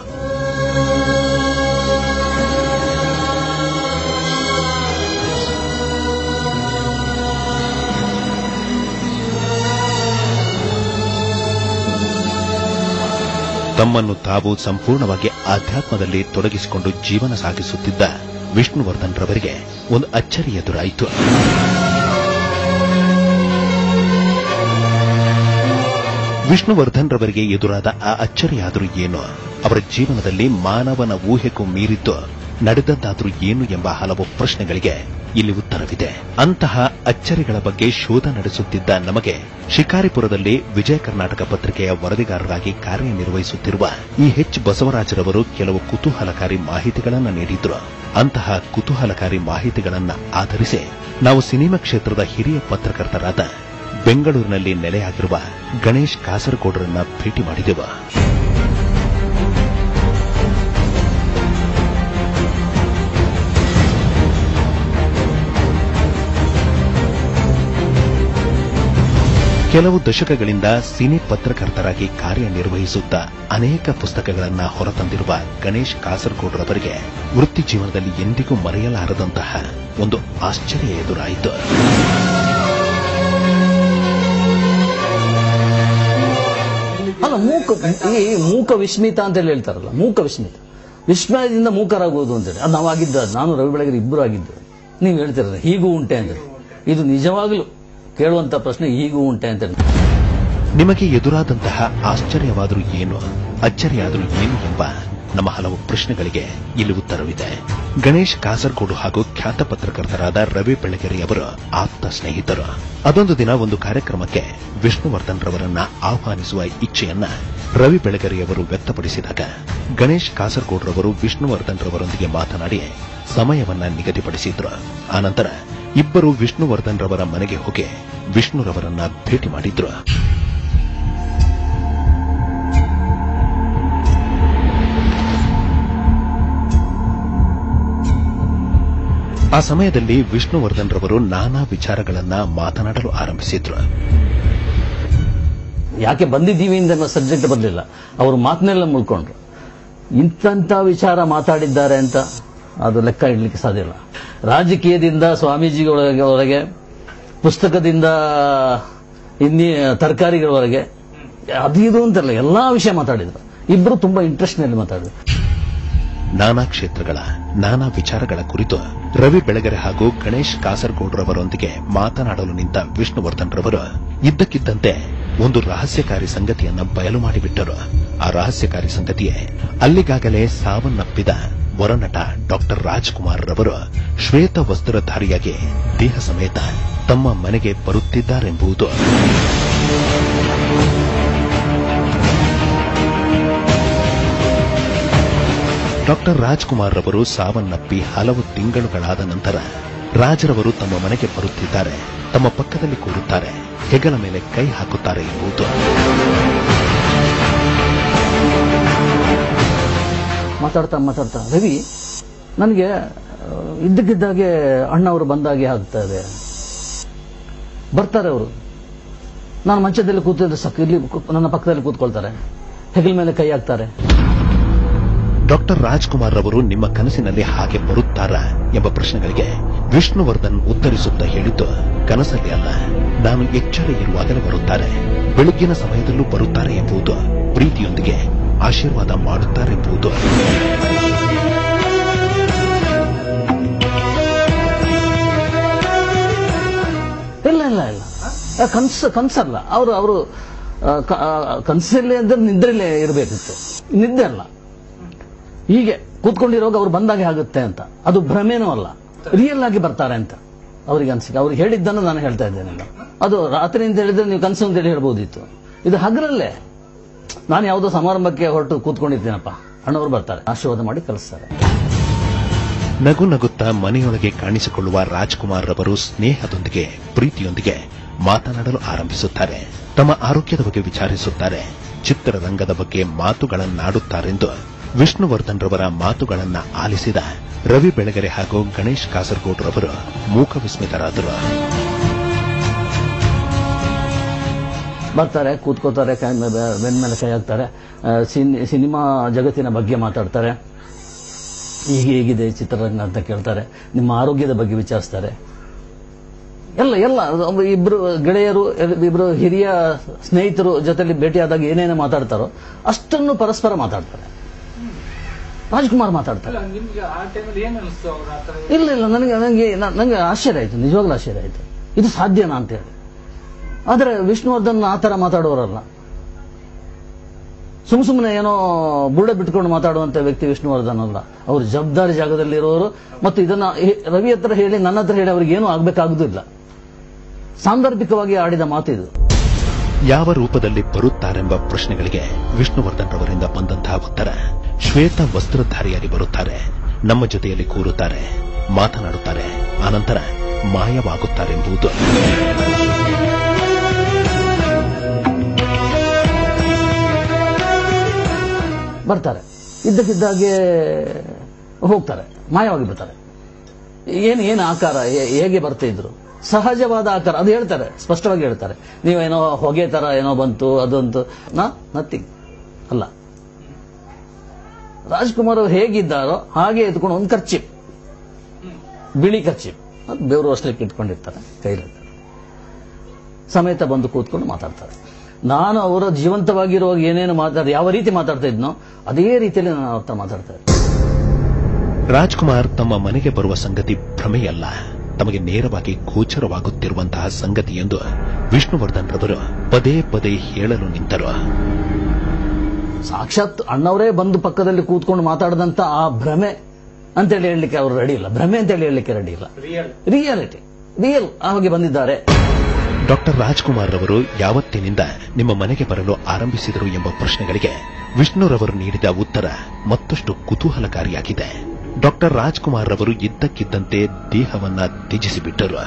ತಮ್ಮನ್ನು ತಾವು ಸಂಪೂರ್ಣವಾಗಿ ಆಧ್ಯಾತ್ಮದಲ್ಲಿ ತೊಡಗಿಸಿಕೊಂಡು ಜೀವನ ಸಾಗಿಸುತ್ತಿದ್ದ ವಿಷ್ಣುವರ್ಧನ್ ರವರಿಗೆ ಒಂದು ಅಚ್ಚರಿ ಎದುರಾಯಿತು ವಿಷ್ಣುವರ್ಧನ್ ರವರಿಗೆ ಎದುರಾದ ಆ ಅಚ್ಚರಿಯಾದರೂ ಏನು ಅವರ ಜೀವನದಲ್ಲಿ ಮಾನವನ ಊಹೆಗೂ ಮೀರಿದ್ದು ನಡೆದದ್ದಾದ್ರೂ ಏನು ಎಂಬ ಹಲವು ಪ್ರಶ್ನೆಗಳಿಗೆ ಇಲ್ಲಿ ಉತ್ತರವಿದೆ ಅಂತಹ ಅಚ್ಚರಿಗಳ ಬಗ್ಗೆ ಶೋಧ ನಡೆಸುತ್ತಿದ್ದ ನಮಗೆ ಶಿಕಾರಿಪುರದಲ್ಲಿ ವಿಜಯ ಕರ್ನಾಟಕ ಪತ್ರಿಕೆಯ ವರದಿಗಾರರಾಗಿ ಕಾರ್ಯನಿರ್ವಹಿಸುತ್ತಿರುವ ಈ ಎಚ್ ಬಸವರಾಜರವರು ಕೆಲವು ಕುತೂಹಲಕಾರಿ ಮಾಹಿತಿಗಳನ್ನು ನೀಡಿದ್ರು ಅಂತಹ ಕುತೂಹಲಕಾರಿ ಮಾಹಿತಿಗಳನ್ನ ಆಧರಿಸಿ ನಾವು ಸಿನಿಮಾ ಕ್ಷೇತ್ರದ ಹಿರಿಯ ಪತ್ರಕರ್ತರಾದ ಬೆಂಗಳೂರಿನಲ್ಲಿ ನೆಲೆಯಾಗಿರುವ ಗಣೇಶ್ ಕಾಸರಗೋಡ್ರನ್ನ ಭೇಟಿ ಮಾಡಿದೆವು ಕೆಲವು ದಶಕಗಳಿಂದ ಸಿನಿ ಪತ್ರಕರ್ತರಾಗಿ ಕಾರ್ಯನಿರ್ವಹಿಸುತ್ತಾ ಅನೇಕ ಪುಸ್ತಕಗಳನ್ನ ಹೊರತಂದಿರುವ ಗಣೇಶ್ ಕಾಸರಗೋಡ್ರವರಿಗೆ ವೃತ್ತಿ ಜೀವನದಲ್ಲಿ ಎಂದಿಗೂ ಮರೆಯಲಾರದಂತಹ ಒಂದು ಆಶ್ಚರ್ಯ ಎದುರಾಯಿತು ಅಲ್ಲ ಮೂಕ ಈ ಮೂಕ ವಿಸ್ಮಿತ ಅಂತ ಹೇಳಿ ಹೇಳ್ತಾರಲ್ಲ ಮೂಕ ವಿಸ್ಮಿತ ವಿಸ್ಮಯದಿಂದ ಮೂಕರಾಗುವುದು ಅಂತೇಳಿ ಅದು ನಾವಾಗಿದ್ದ ನಾನು ರವಿ ಬೆಳಗೆರೆ ಇಬ್ಬರು ಆಗಿದ್ದು ನೀವು ಹೇಳ್ತಿರಲ್ಲ ಹೀಗೂ ಉಂಟೆ ಅಂತ ಇದು ನಿಜವಾಗ್ಲೂ ಕೇಳುವಂತ ಪ್ರಶ್ನೆ ಹೀಗೂ ಉಂಟೆ ಅಂತ ನಿಮಗೆ ಎದುರಾದಂತಹ ಆಶ್ಚರ್ಯವಾದರೂ ಏನು ಅಚ್ಚರಿಯಾದರೂ ಏನು ಎಂಬ ನಮ್ಮ ಹಲವು ಪ್ರಶ್ನೆಗಳಿಗೆ ಇಲ್ಲಿ ಉತ್ತರವಿದೆ ಗಣೇಶ್ ಕಾಸರಗೋಡು ಹಾಗೂ ಖ್ಯಾತ ಪತ್ರಕರ್ತರಾದ ರವಿ ಬೆಳಗೆರೆಯವರು ಆಪ್ತ ಸ್ನೇಹಿತರು ಅದೊಂದು ದಿನ ಒಂದು ಕಾರ್ಯಕ್ರಮಕ್ಕೆ ವಿಷ್ಣುವರ್ಧನ್ ರವರನ್ನ ಆಹ್ವಾನಿಸುವ ಇಚ್ಛೆಯನ್ನ ರವಿ ಬೆಳಗೆರೆಯವರು ವ್ಯಕ್ತಪಡಿಸಿದಾಗ ಗಣೇಶ್ ಕಾಸರಗೋಡ್ರವರು ವಿಷ್ಣುವರ್ಧನ್ ರವರೊಂದಿಗೆ ಮಾತನಾಡಿ ಸಮಯವನ್ನ ನಿಗದಿಪಡಿಸಿದ್ರು ಆನಂತರ ಇಬ್ಬರು ವಿಷ್ಣುವರ್ಧನ್ ರವರ ಮನೆಗೆ ಹೋಗಿ ವಿಷ್ಣುರವರನ್ನ ಭೇಟಿ ಮಾಡಿದ್ರು ಆ ಸಮಯದಲ್ಲಿ ವಿಷ್ಣುವರ್ಧನ್ ರವರು ನಾನಾ ವಿಚಾರಗಳನ್ನ ಮಾತನಾಡಲು ಆರಂಭಿಸಿದ್ರು ಯಾಕೆ ಬಂದಿದ್ದೀವಿ ಅಂತ ಸಬ್ಜೆಕ್ಟ್ ಬರಲಿಲ್ಲ ಅವರು ಮಾತನ್ನೆಲ್ಲ ಮುಳ್ಕೊಂಡ್ರು ಇಂಥ ವಿಚಾರ ಮಾತಾಡಿದ್ದಾರೆ ಅಂತ ಅದು ಲೆಕ್ಕ ಇಡ್ಲಿಕ್ಕೆ ಸಾಧ್ಯ ಇಲ್ಲ ರಾಜಕೀಯದಿಂದ ಸ್ವಾಮೀಜಿಗಳೊಳಗೆ ಒಳಗೆ ಪುಸ್ತಕದಿಂದ ಇನ್ನಿ ತರಕಾರಿಗಳವರೆಗೆ ಅದು ಇದು ಅಂತಲ್ಲ ಎಲ್ಲಾ ವಿಷಯ ಮಾತಾಡಿದ್ರು ಇಬ್ರು ತುಂಬಾ ಇಂಟ್ರೆಸ್ಟ್ ನಲ್ಲಿ ಮಾತಾಡಿದ್ರು ನಾನಾ ಕ್ಷೇತ್ರಗಳ ನಾನಾ ವಿಚಾರಗಳ ಕುರಿತು ರವಿ ಬೆಳಗೆರೆ ಹಾಗೂ ಗಣೇಶ್ ಕಾಸರಗೋಡ್ರವರೊಂದಿಗೆ ಮಾತನಾಡಲು ನಿಂತ ವಿಷ್ಣುವರ್ಧನ್ ರವರು ಇದ್ದಕ್ಕಿದ್ದಂತೆ ಒಂದು ರಹಸ್ಯಕಾರಿ ಸಂಗತಿಯನ್ನ ಬಯಲು ಮಾಡಿಬಿಟ್ಟರು ಆ ರಹಸ್ಯಕಾರಿ ಸಂಗತಿಯೇ ಅಲ್ಲಿಗಾಗಲೇ ಸಾವನ್ನಪ್ಪಿದ ವರನಟ ಡಾಕ್ಟರ್ ರಾಜ್ಕುಮಾರ್ ರವರು ಶ್ವೇತ ವಸ್ತ್ರಧಾರಿಯಾಗಿ ದೇಹ ಸಮೇತ ತಮ್ಮ ಮನೆಗೆ ಬರುತ್ತಿದ್ದಾರೆಂಬುದು ಡಾಕ್ಟರ್ ರಾಜ್ಕುಮಾರ್ ರವರು ಸಾವನ್ನಪ್ಪಿ ಹಲವು ತಿಂಗಳುಗಳಾದ ನಂತರ ರಾಜರವರು ತಮ್ಮ ಮನೆಗೆ ಬರುತ್ತಿದ್ದಾರೆ ತಮ್ಮ ಪಕ್ಕದಲ್ಲಿ ಕೂರುತ್ತಾರೆ ಹೆಗಲ ಮೇಲೆ ಕೈ ಹಾಕುತ್ತಾರೆ ಎಂಬುದು ಮಾತಾಡ್ತಾ ಮಾತಾಡ್ತಾ ರವಿ ನನಗೆ ಆ, ಇದ್ದಕ್ಕಿದ್ದಾಗೆ ಅಣ್ಣವರು ಬಂದಾಗೆ ಆಗ್ತಾ ಇದೆ ಬರ್ತಾರೆ ಅವರು ನಾನು ಮಂಚದಲ್ಲಿ ಕೂತಿದ್ರೆ ಸಾಕು ಇಲ್ಲಿ ಕು- ನನ್ನ ಪಕ್ಕದಲ್ಲಿ ಕೂತ್ಕೊಳ್ತಾರೆ ಹೆಗಲ ಮೇಲೆ ಕೈ ಹಾಕ್ತಾರೆ ಡಾಕ್ಟರ್ ರಾಜ್ಕುಮಾರ್ ರವರು ನಿಮ್ಮ ಕನಸಿನಲ್ಲಿ ಹಾಗೆ ಬರುತ್ತಾರಾ ಎಂಬ ಪ್ರಶ್ನೆಗಳಿಗೆ ವಿಷ್ಣುವರ್ಧನ್ ಉತ್ತರಿಸುತ್ತಾ ಹೇಳಿದ್ದು ಕನಸಲ್ಲಿ ಅಲ್ಲ ನಾನು ಎಚ್ಚರ ಇರುವಾಗಲೇ ಬರುತ್ತಾರೆ ಬೆಳಗ್ಗಿನ ಸಮಯದಲ್ಲೂ ಬರುತ್ತಾರೆ ಎಂಬುದು ಪ್ರೀತಿಯೊಂದಿಗೆ ಆಶೀರ್ವಾದ ಮಾಡುತ್ತಾರೆಂಬುದು ಇಲ್ಲ ಇಲ್ಲ ಇಲ್ಲ ಆ, ಕನ್ಸು ಕನ್ಸಲ್ಲ ಅವರು ಅವರು ಕನಸಲ್ಲಿ ಅಂದ್ರೆ ನಿದ್ರೆಲ್ಲೇ ಇರಬೇಕಿತ್ತು ನಿದ್ದೆ ಅಲ್ಲ ಹೀಗೆ ಕೂತ್ಕೊಂಡಿರೋವಾಗ ಅವ್ರು ಬಂದಾಗೆ ಆಗುತ್ತೆ ಅಂತ ಅದು ಭ್ರಮೇನೂ ಅಲ್ಲ ರಿಯಲ್ ಆಗಿ ಬರ್ತಾರೆ ಅಂತ ಅವ್ರಿಗೆ ಅನ್ಸಿಕೆ ಅವ್ರಿಗೆ ಹೇಳಿದ್ದನ್ನು ನಾನು ಹೇಳ್ತಾ ಇದ್ದೇನೆ ಈಗ. ಅದು ರಾತ್ರಿ ಅಂತ ಹೇಳಿದ್ರೆ ನೀವು ಕನಸು ಅಂತ ಹೇಳಿ ಹೇಳ್ಬೋದಿತ್ತು ಇದು ಹಗರಲ್ಲೇ ನಾನು ಯಾವುದೋ ಸಮಾರಂಭಕ್ಕೆ ಹೊರಟು ಕೂತ್ಕೊಂಡಿದ್ದೀನಪ್ಪ ಅಣ್ಣವರು ಬರ್ತಾರೆ ಆಶೀರ್ವಾದ ಮಾಡಿ ಕಳಿಸ್ತಾರೆ ನಗು ನಗುತ್ತಾ ಮನೆಯೊಳಗೆ ಕಾಣಿಸಿಕೊಳ್ಳುವ ರಾಜ್ಕುಮಾರ್ ರವರು ಸ್ನೇಹದೊಂದಿಗೆ ಪ್ರೀತಿಯೊಂದಿಗೆ ಮಾತನಾಡಲು ಆರಂಭಿಸುತ್ತಾರೆ ತಮ್ಮ ಆರೋಗ್ಯದ ಬಗ್ಗೆ ವಿಚಾರಿಸುತ್ತಾರೆ ಚಿತ್ರರಂಗದ ಬಗ್ಗೆ ಮಾತುಗಳನ್ನಾಡುತ್ತಾರೆಂದು ವಿಷ್ಣುವರ್ಧನ್ ರವರ ಮಾತುಗಳನ್ನ ಆಲಿಸಿದ ರವಿ ಬೆಳಗೆರೆ ಹಾಗೂ ಗಣೇಶ್ ಕಾಸರಗೋಡ್ ರವರು ಮೂಕ ವಿಸ್ಮಿತರಾದರು ಬರ್ತಾರೆ ಕೂತ್ಕೋತಾರೆ ಕೈ ಮೇಲೆ ಬೆನ್ನ ಮೇಲೆ ಕೈ ಹಾಕ್ತಾರೆ ಆ, ಸಿನಿ- ಸಿನಿಮಾ ಜಗತ್ತಿನ ಬಗ್ಗೆ ಮಾತಾಡ್ತಾರೆ ಹೀಗೆ ಹೇಗಿದೆ ಚಿತ್ರರಂಗ ಅಂತ ಕೇಳ್ತಾರೆ ನಿಮ್ಮ ಆರೋಗ್ಯದ ಬಗ್ಗೆ ವಿಚಾರಿಸ್ತಾರೆ ಎಲ್ಲ ಎಲ್ಲ ಅದು ಒಬ್ಬ ಇಬ್ರು ಗೆಳೆಯರು ಇಬ್ರು ಹಿರಿಯ ಸ್ನೇಹಿತರು ಜೊತೆಲಿ ಭೇಟಿಯಾದಾಗ ಏನೇನು ಮಾತಾಡ್ತಾರೋ ಅಷ್ಟನ್ನು ಪರಸ್ಪರ ಮಾತಾಡ್ತಾರೆ ರಾಜ್ಕುಮಾರ್ ಮಾತಾಡ್ತಾರೆ ನಿಮ್ಗೆ ಆ ಟೈಮಲ್ಲಿ ಏನ್ ಅನಿಸ್ತು ಅವ್ರ ಆತರ ಇಲ್ಲ ಇಲ್ಲ ನನಗೆ ನನಗೆ ನ- ನನಗೆ ಆಶ್ಚರ್ಯ ಆಯ್ತು ನಿಜವಾಗ್ಲೂ ಆಶ್ಚರ್ಯ ಆಯ್ತು ಇದು ಸಾಧ್ಯನಾ ಅಂತ ಹೇಳಿ ಆದರೆ ವಿಷ್ಣುವರ್ಧನ್ ಆ ಥರ ಮಾತಾಡೋರಲ್ಲ ಸುಮ್ ಸುಮ್ಮನೆ ಏನೋ ಬುಡ ಬಿಟ್ಕೊಂಡು ಮಾತಾಡುವಂತ ವ್ಯಕ್ತಿ ವಿಷ್ಣುವರ್ಧನ್ ಅಲ್ಲ ಅವರು ಜವಾಬ್ದಾರಿ ಜಾಗದಲ್ಲಿರೋರು ಮತ್ತು ಇದನ್ನ ಹೇ- ರವಿ ಹತ್ರ ಹೇಳಿ ನನ್ನ ಹತ್ರ ಹೇಳಿ ಅವ್ರಿಗೆ ಏನೂ ಆಗ್ಬೇಕಾಗುದಿಲ್ಲ ಸಾಂದರ್ಭಿಕವಾಗಿ ಆಡಿದ ಮಾತಿದು ಯಾವ ರೂಪದಲ್ಲಿ ಬರುತ್ತಾರೆಂಬ ಪ್ರಶ್ನೆಗಳಿಗೆ ವಿಷ್ಣುವರ್ಧನ್ ರವರಿಂದ ಬಂದಂತಹ ಉತ್ತರ ಶ್ವೇತ ವಸ್ತ್ರಧಾರಿಯಾಗಿ ಬರುತ್ತಾರೆ ನಮ್ಮ ಜೊತೆಯಲ್ಲಿ ಕೂರುತ್ತಾರೆ ಮಾತನಾಡುತ್ತಾರೆ ಆನಂತರ ಮಾಯವಾಗುತ್ತಾರೆಂಬುದು ಬರ್ತಾರೆ ಇದ್ದಕ್ಕಿದ್ದಾಗೆ ಹೋಗ್ತಾರೆ ಮಾಯವಾಗಿ ಬರ್ತಾರೆ ಏನು ಏನು ಆಕಾರ ಹೇ- ಹೇಗೆ ಬರ್ತಾ ಇದ್ರು ಸಹಜವಾದ ಆಕಾರ ಅದು ಹೇಳ್ತಾರೆ ಸ್ಪಷ್ಟವಾಗಿ ಹೇಳ್ತಾರೆ ನೀವೇನೋ ಹೊಗೆ ತರ ಏನೋ ಬಂತು ಅದಂತು ನಾ ನಥಿಂಗ್ ಅಲ್ಲ ರಾಜ್ಕುಮಾರ್ ಅವರು ಹೇಗಿದ್ದಾರೋ ಹಾಗೆ ಎತ್ಕೊಂಡು ಒಂದು ಖರ್ಚಿ ಬಿಳಿ ಖರ್ಚಿ ಅದು ಬೆವರು ಅಷ್ಟಕ್ಕೆ ಇಟ್ಕೊಂಡಿರ್ತಾರೆ ಕೈಲಿರ್ತಾರೆ ಸಮೇತ ಬಂದು ಕೂತ್ಕೊಂಡು ಮಾತಾಡ್ತಾರೆ ನಾನು ಅವರ ಜೀವಂತವಾಗಿರುವಾಗ ಏನೇನು ಮಾತಾಡ ಯಾವ ರೀತಿ ಮಾತಾಡ್ತಾ ಇದ್ನೋ ಅದೇ ರೀತಿಯಲ್ಲಿ ನಾನು ಅವ್ರ ಹತ್ರ ಮಾತಾಡ್ತಾ ಇದ್ದೆ ರಾಜ್ಕುಮಾರ್ ತಮ್ಮ ಮನೆಗೆ ಬರುವ ಸಂಗತಿ ಭ್ರಮೆಯಲ್ಲ ತಮಗೆ ನೇರವಾಗಿ ಗೋಚರವಾಗುತ್ತಿರುವಂತಹ ಸಂಗತಿ ಎಂದು ವಿಷ್ಣುವರ್ಧನ್ ರವರು ಪದೇ ಪದೇ ಹೇಳಲು ನಿಂತರು ಸಾಕ್ಷಾತ್ ಅಣ್ಣವರೇ ಬಂದು ಪಕ್ಕದಲ್ಲಿ ಕೂತ್ಕೊಂಡು ಮಾತಾಡದಂತ ಆ ಭ್ರಮೆ ಅಂತೇಳಿ ಹೇಳಲಿಕ್ಕೆ ಅವರು ರೆಡಿ ಇಲ್ಲ ಭ್ರಮೆ ಅಂತೇಳಿ ಹೇಳಲಿಕ್ಕೆ ರೆಡಿ ಇಲ್ಲ ರಿಯಾಲಿಟಿ ರಿಯಲ್ ಆಗಿ ಬಂದಿದ್ದಾರೆ ಡಾಕ್ಟರ್ ರಾಜ್ಕುಮಾರ್ ರವರು ಯಾವತ್ತಿನಿಂದ ನಿಮ್ಮ ಮನೆಗೆ ಬರಲು ಆರಂಭಿಸಿದರು ಎಂಬ ಪ್ರಶ್ನೆಗಳಿಗೆ ವಿಷ್ಣುರವರು ನೀಡಿದ ಉತ್ತರ ಮತ್ತಷ್ಟು ಕುತೂಹಲಕಾರಿಯಾಗಿದೆ ಡಾಕ್ಟರ್ ರಾಜ್ಕುಮಾರ್ ರವರು ಇದ್ದಕ್ಕಿದ್ದಂತೆ ದೇಹವನ್ನ ತ್ಯಜಿಸಿಬಿಟ್ಟರು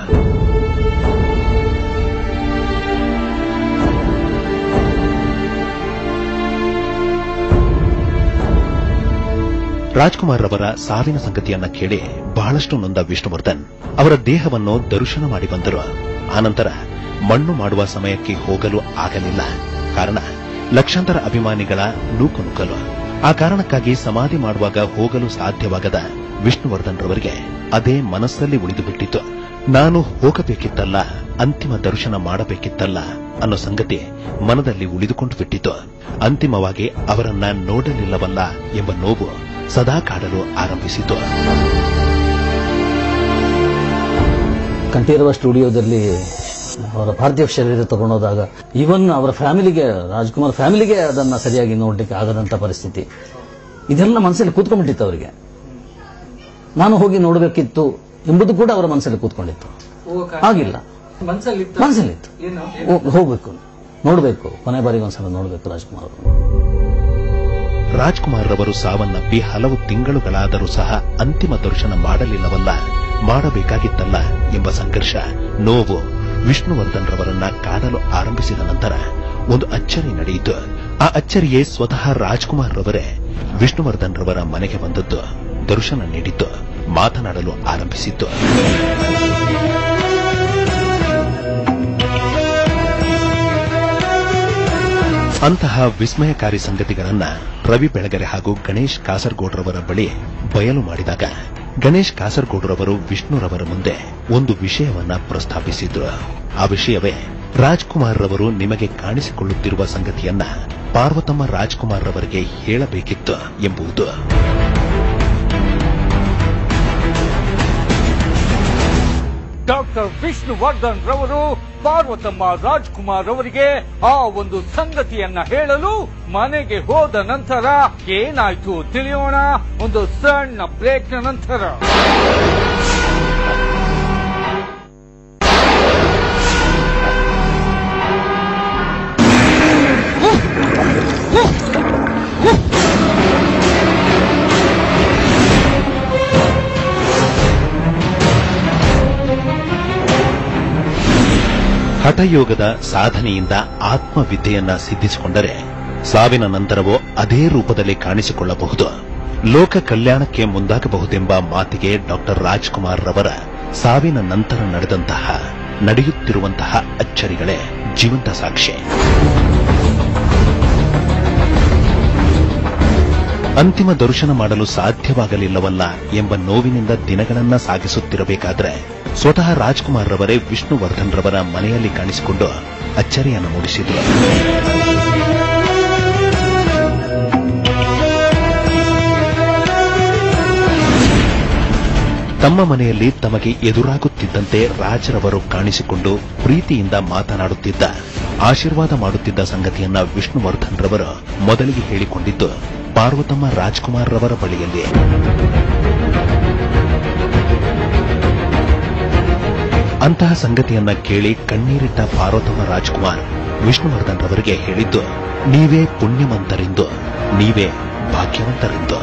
ರಾಜ್ಕುಮಾರ್ ರವರ ಸಾವಿನ ಸಂಗತಿಯನ್ನ ಕೇಳಿ ಬಹಳಷ್ಟು ನೊಂದ ವಿಷ್ಣುವರ್ಧನ್ ಅವರ ದೇಹವನ್ನು ದರ್ಶನ ಮಾಡಿ ಬಂದರು ಆನಂತರ ಮಣ್ಣು ಮಾಡುವ ಸಮಯಕ್ಕೆ ಹೋಗಲು ಆಗಲಿಲ್ಲ ಕಾರಣ ಲಕ್ಷಾಂತರ ಅಭಿಮಾನಿಗಳ ನೂಕುನುಗ್ಗಲು ಆ ಕಾರಣಕ್ಕಾಗಿ ಸಮಾಧಿ ಮಾಡುವಾಗ ಹೋಗಲು ಸಾಧ್ಯವಾಗದ ವಿಷ್ಣುವರ್ಧನ್ ರವರಿಗೆ ಅದೇ ಮನಸ್ಸಲ್ಲಿ ಉಳಿದು ಬಿಟ್ಟಿತು ನಾನು ಹೋಗಬೇಕಿತ್ತಲ್ಲ ಅಂತಿಮ ದರ್ಶನ ಮಾಡಬೇಕಿತ್ತಲ್ಲ ಅನ್ನೋ ಸಂಗತಿ ಮನದಲ್ಲಿ ಉಳಿದುಕೊಂಡು ಬಿಟ್ಟಿತು ಅಂತಿಮವಾಗಿ ಅವರನ್ನ ನೋಡಲಿಲ್ಲವಲ್ಲ ಎಂಬ ನೋವು ಸದಾ ಕಾಡಲು ಆರಂಭಿಸಿತು ಕಂಠೀರವ ಸ್ಟುಡಿಯೋದಲ್ಲಿ ಅವರ ಪಾರ್ಥಿವ ಶರೀರ ತಗೊಂಡೋದಾಗ ಇವನ್ ಅವರ ಫ್ಯಾಮಿಲಿಗೆ ರಾಜ್ಕುಮಾರ್ ಫ್ಯಾಮಿಲಿಗೆ ಅದನ್ನ ಸರಿಯಾಗಿ ನೋಡ್ಲಿಕ್ಕೆ ಆಗದಂತ ಪರಿಸ್ಥಿತಿ ಇದೆಲ್ಲ ಮನಸ್ಸಲ್ಲಿ ಕೂತ್ಕೊಂಡ್ಬಿಟ್ಟಿತ್ತು ಅವರಿಗೆ ನಾನು ಹೋಗಿ ನೋಡಬೇಕಿತ್ತು ಎಂಬುದು ಕೂಡ ಅವರ ಮನಸ್ಸಲ್ಲಿ ಕೂತ್ಕೊಂಡಿತ್ತು ಆಗಿಲ್ಲ ಮನ್ಸಲ್ಲಿ ಮನಸ್ಸಲ್ಲಿತ್ತು ಏನು ಹೋಗ್- ಹೋಗ್ಬೇಕು ನೋಡಬೇಕು ಕೊನೆ ಬಾರಿಗೆ ಒಂದ್ಸಲ ನೋಡಬೇಕು ರಾಜ್ಕುಮಾರ್ ಅವರು ರಾಜ್ಕುಮಾರ್ ರವರು ಸಾವನ್ನಪ್ಪಿ ಹಲವು ತಿಂಗಳುಗಳಾದರೂ ಸಹ ಅಂತಿಮ ದರ್ಶನ ಮಾಡಲಿಲ್ಲವಲ್ಲ ಮಾಡಬೇಕಾಗಿತ್ತಲ್ಲ ಎಂಬ ಸಂಘರ್ಷ ನೋವು ವಿಷ್ಣುವರ್ಧನ್ ರವರನ್ನ ಕಾಡಲು ಆರಂಭಿಸಿದ ನಂತರ ಒಂದು ಅಚ್ಚರಿ ನಡೆಯಿತು ಆ ಅಚ್ಚರಿಯೇ ಸ್ವತಃ ರಾಜ್ಕುಮಾರ್ ರವರೇ ವಿಷ್ಣುವರ್ಧನ್ ರವರ ಮನೆಗೆ ಬಂದದ್ದು ದರ್ಶನ ನೀಡಿದ್ದು ಮಾತನಾಡಲು ಆರಂಭಿಸಿತ್ತು ಅಂತಹ ವಿಸ್ಮಯಕಾರಿ ಸಂಗತಿಗಳನ್ನ ರವಿ ಬೆಳಗೆರೆ ಹಾಗೂ ಗಣೇಶ್ ಕಾಸರಗೋಡ್ರವರ ಬಳಿ ಬಯಲು ಮಾಡಿದಾಗ ಗಣೇಶ್ ಕಾಸರಗೋಡ್ರವರು ವಿಷ್ಣುರವರ ಮುಂದೆ ಒಂದು ವಿಷಯವನ್ನ ಪ್ರಸ್ತಾಪಿಸಿದ್ರು ಆ ವಿಷಯವೇ ರಾಜ್ಕುಮಾರ್ ರವರು ನಿಮಗೆ ಕಾಣಿಸಿಕೊಳ್ಳುತ್ತಿರುವ ಸಂಗತಿಯನ್ನ ಪಾರ್ವತಮ್ಮ ರಾಜ್ಕುಮಾರ್ ರವರಿಗೆ ಹೇಳಬೇಕಿತ್ತು ಎಂಬುದು ಡಾಕ್ಟರ್ ವಿಷ್ಣುವರ್ಧನ್ ರವರು ಪಾರ್ವತಮ್ಮ ರಾಜ್ಕುಮಾರ್ ಅವರಿಗೆ ಆ ಒಂದು ಸಂಗತಿಯನ್ನ ಹೇಳಲು ಮನೆಗೆ ಹೋದ ನಂತರ ಏನಾಯ್ತು ತಿಳಿಯೋಣ ಒಂದು ಸಣ್ಣ ಬ್ರೇಕ್ನ ನಂತರ ಹಠಯೋಗದ ಸಾಧನೆಯಿಂದ ಆತ್ಮವಿದ್ಯೆಯನ್ನ ಸಿದ್ಧಿಸಿಕೊಂಡರೆ ಸಾವಿನ ನಂತರವೋ ಅದೇ ರೂಪದಲ್ಲಿ ಕಾಣಿಸಿಕೊಳ್ಳಬಹುದು ಲೋಕ ಕಲ್ಯಾಣಕ್ಕೆ ಮುಂದಾಗಬಹುದೆಂಬ ಮಾತಿಗೆ ಡಾಕ್ಟರ್ ರಾಜ್ಕುಮಾರ್ ರವರ ಸಾವಿನ ನಂತರ ನಡೆದಂತಹ ನಡೆಯುತ್ತಿರುವಂತಹ ಅಚ್ಚರಿಗಳೇ ಜೀವಂತ ಸಾಕ್ಷಿ ಅಂತಿಮ ದರ್ಶನ ಮಾಡಲು ಸಾಧ್ಯವಾಗಲಿಲ್ಲವಲ್ಲ ಎಂಬ ನೋವಿನಿಂದ ದಿನಗಳನ್ನ ಸಾಗಿಸುತ್ತಿರಬೇಕಾದ್ರೆ ಸ್ವತಃ ರಾಜ್ಕುಮಾರ್ ರವರೇ ವಿಷ್ಣುವರ್ಧನ್ ರವರ ಮನೆಯಲ್ಲಿ ಕಾಣಿಸಿಕೊಂಡು ಅಚ್ಚರಿಯನ್ನು ಮೂಡಿಸಿದರು ತಮ್ಮ ಮನೆಯಲ್ಲಿ ತಮಗೆ ಎದುರಾಗುತ್ತಿದ್ದಂತೆ ರಾಜರವರು ಕಾಣಿಸಿಕೊಂಡು ಪ್ರೀತಿಯಿಂದ ಮಾತನಾಡುತ್ತಿದ್ದ ಆಶೀರ್ವಾದ ಮಾಡುತ್ತಿದ್ದ ಸಂಗತಿಯನ್ನ ವಿಷ್ಣುವರ್ಧನ್ ರವರು ಮೊದಲಿಗೆ ಹೇಳಿಕೊಂಡಿದ್ದು ಪಾರ್ವತಮ್ಮ ರಾಜ್ಕುಮಾರ್ ರವರ ಬಳಿಯಲ್ಲಿ ಅಂತಹ ಸಂಗತಿಯನ್ನ ಕೇಳಿ ಕಣ್ಣೀರಿಟ್ಟ ಪಾರ್ವತಮ್ಮ ರಾಜ್ಕುಮಾರ್ ವಿಷ್ಣುವರ್ಧನ್ ರವರಿಗೆ ಹೇಳಿದ್ದು ನೀವೇ ಪುಣ್ಯವಂತರೆಂದು ನೀವೇ ಭಾಗ್ಯವಂತರೆಂದು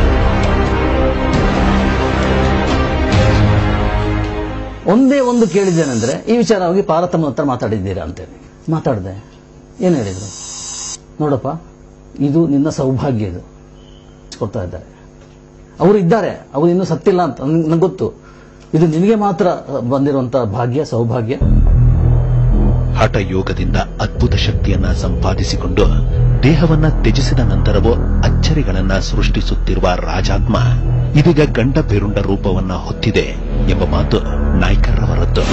ಒಂದೇ ಒಂದು ಕೇಳಿದ್ದೇನೆಂದ್ರೆ ಈ ವಿಚಾರವಾಗಿ ಪಾರ್ವತಮ್ಮ ಹತ್ರ ಮಾತಾಡಿದ್ದೀರಾ ಅಂತೇಳಿ ಮಾತಾಡಿದೆ ಏನು ಹೇಳಿದ್ರು ನೋಡಪ್ಪ ಇದು ನಿನ್ನ ಸೌಭಾಗ್ಯ ಇದು ಕೊಡ್ತಾ ಇದ್ದಾರೆ ಅವರು ಇದ್ದಾರೆ ಅವರು ಇನ್ನೂ ಸತ್ತಿಲ್ಲ ಅಂತ ನಂಗೆ ಗೊತ್ತು ಇದು ನಿನಗೆ ಮಾತ್ರ ಬಂದಿರುವಂತಹ ಭಾಗ್ಯ ಸೌಭಾಗ್ಯ ಹಠ ಯೋಗದಿಂದ ಅದ್ಭುತ ಶಕ್ತಿಯನ್ನ ಸಂಪಾದಿಸಿಕೊಂಡು ದೇಹವನ್ನ ತ್ಯಜಿಸಿದ ನಂತರವೂ ಅಚ್ಚರಿಗಳನ್ನ ಸೃಷ್ಟಿಸುತ್ತಿರುವ ರಾಜಾತ್ಮ ಇದೀಗ ಗಂಡ ಬೇರುಂಡ ರೂಪವನ್ನ ಹೊತ್ತಿದೆ ಎಂಬ ಮಾತು ನಾಯ್ಕರ್ರವರದ್ದು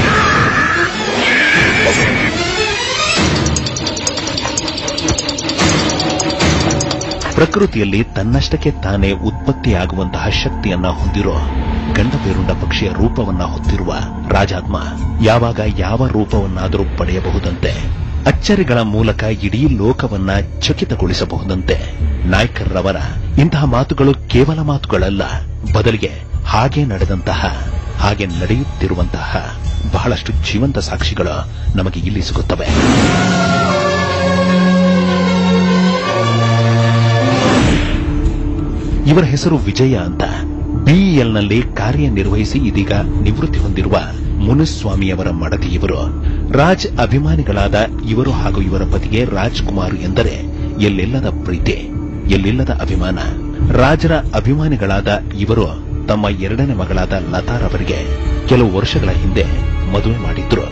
ಪ್ರಕೃತಿಯಲ್ಲಿ ತನ್ನಷ್ಟಕ್ಕೆ ತಾನೇ ಉತ್ಪತ್ತಿಯಾಗುವಂತಹ ಶಕ್ತಿಯನ್ನ ಹೊಂದಿರೋ ಗಂಡ ಬೇರುಂಡ ಪಕ್ಷಿಯ ರೂಪವನ್ನ ಹೊತ್ತಿರುವ ರಾಜಾತ್ಮ ಯಾವಾಗ ಯಾವ ರೂಪವನ್ನಾದರೂ ಪಡೆಯಬಹುದಂತೆ ಅಚ್ಚರಿಗಳ ಮೂಲಕ ಇಡೀ ಲೋಕವನ್ನ ಚಕಿತಗೊಳಿಸಬಹುದಂತೆ ನಾಯ್ಕರ್ರವರ ಇಂತಹ ಮಾತುಗಳು ಕೇವಲ ಮಾತುಗಳಲ್ಲ ಬದಲಿಗೆ ಹಾಗೆ ನಡೆದಂತಹ ಹಾಗೆ ನಡೆಯುತ್ತಿರುವಂತಹ ಬಹಳಷ್ಟು ಜೀವಂತ ಸಾಕ್ಷಿಗಳು ನಮಗೆ ಇಲ್ಲಿ ಸಿಗುತ್ತವೆ ಇವರ ಹೆಸರು ವಿಜಯ ಅಂತ ಬಿಇಎಲ್ನಲ್ಲಿ ಕಾರ್ಯನಿರ್ವಹಿಸಿ ಇದೀಗ ನಿವೃತ್ತಿ ಹೊಂದಿರುವ ಮುನಿಸ್ವಾಮಿಯವರ ಮಡದಿ ಇವರು ರಾಜ್ ಅಭಿಮಾನಿಗಳಾದ ಇವರು ಹಾಗೂ ಇವರ ಪತಿಗೆ ರಾಜ್ ಕುಮಾರ್ ಎಂದರೆ ಎಲ್ಲೆಲ್ಲದ ಪ್ರೀತಿ ಎಲ್ಲಿಲ್ಲದ ಅಭಿಮಾನ ರಾಜರ ಅಭಿಮಾನಿಗಳಾದ ಇವರು ತಮ್ಮ ಎರಡನೇ ಮಗಳಾದ ಲತಾರವರಿಗೆ ಕೆಲವು ವರ್ಷಗಳ ಹಿಂದೆ ಮದುವೆ ಮಾಡಿದ್ರು